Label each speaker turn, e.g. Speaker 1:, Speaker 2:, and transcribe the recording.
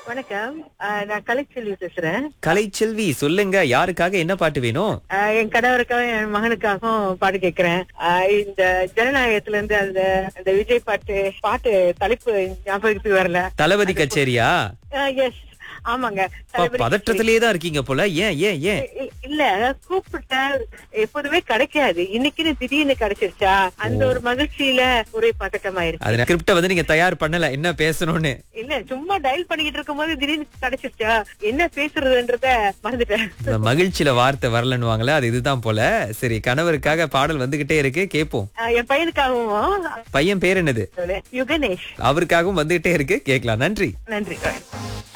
Speaker 1: வணக்கம் அஹ், நான் கலைச்செல்வி பேசுறேன்
Speaker 2: கலைச்செல்வி சொல்லுங்க யாருக்காக என்ன பாட்டு வேணும்
Speaker 1: அஹ், என் கணவருக்காகவும் என் மகனுக்காகவும் பாட்டு கேட்கிறேன் அஹ், இந்த ஜனநாயகத்துல இருந்து அந்த அந்த விஜய் பாட்டு பாட்டு தலைப்பு ஞாபகத்துக்கு வரல
Speaker 2: தளபதி கச்சேரியா
Speaker 1: எஸ் ஆமாங்க
Speaker 2: அப்பா,
Speaker 1: தளபதி
Speaker 2: பதற்றத்திலேயே தான் இருக்கீங்க போல ஏன் ஏன் ஏன்
Speaker 1: இ- இல்ல கூப்பிட்டா எப்போதுமே கிடைக்காது இன்னைக்குன்னு திடீர்னு கிடைச்சிருச்சா அந்த ஒரு மகிழ்ச்சியில ஒரே பதட்டமாயிருக்கு
Speaker 2: அது ஸ்கிரிப்ட வந்து நீங்க தயார் பண்ணல என்ன பேசணும்னு
Speaker 1: இல்ல சும்மா டயல் பண்ணிக்கிட்டு இருக்கும்போது திடீர்னு கிடைச்சிருச்சா என்ன பேசுறதுன்றத மறந்துட்டேன்
Speaker 2: இந்த மகிழ்ச்சியில வார்த்தை வரலன்னுவாங்களே அது இதுதான் போல சரி கணவருக்காக பாடல் வந்துகிட்டே இருக்கு கேப்போம்
Speaker 1: அஹ், என் பையனுக்காகவும்
Speaker 2: பையன் பேர் என்னது
Speaker 1: யுகனேஷ்
Speaker 2: அவருக்காகவும் வந்துகிட்டே இருக்கு கேட்கலாம் நன்றி
Speaker 1: நன்றி